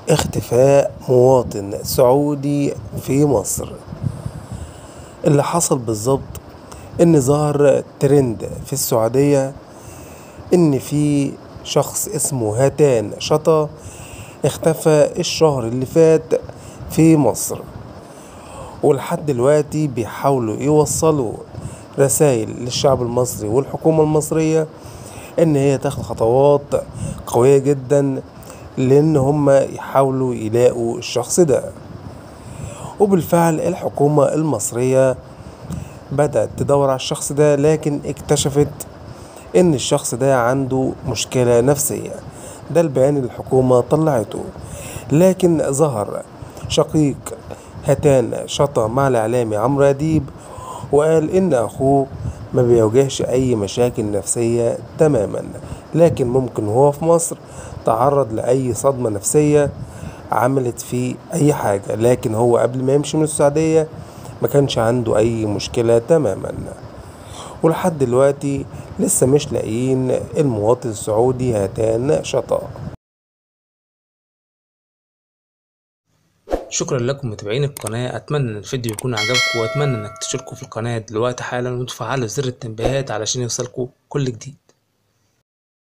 اختفاء مواطن سعودي في مصر اللي حصل بالظبط ان ظهر ترند في السعودية ان في شخص اسمه هاتان شطا اختفى الشهر اللي فات في مصر ولحد دلوقتي بيحاولوا يوصلوا رسائل للشعب المصري والحكومة المصرية ان هي تاخد خطوات قوية جدا لان هم يحاولوا يلاقوا الشخص ده وبالفعل الحكومة المصرية بدأت تدور على الشخص ده لكن اكتشفت ان الشخص ده عنده مشكلة نفسية ده البيان اللي الحكومة طلعته لكن ظهر شقيق هتان شطا مع الإعلامي عمرو أديب وقال إن أخوه ما بيواجهش أي مشاكل نفسية تماما لكن ممكن وهو في مصر تعرض لأي صدمة نفسية عملت فيه أي حاجة لكن هو قبل ما يمشي من السعودية ما كانش عنده أي مشكلة تماما ولحد دلوقتي لسه مش لاقيين المواطن السعودي هاتان شطا شكرا لكم متابعين القناة أتمنى إن الفيديو يكون عجبكم وأتمنى إنك تشتركوا في القناة دلوقتي حالا وتفعلوا زر التنبيهات علشان يوصلكوا كل جديد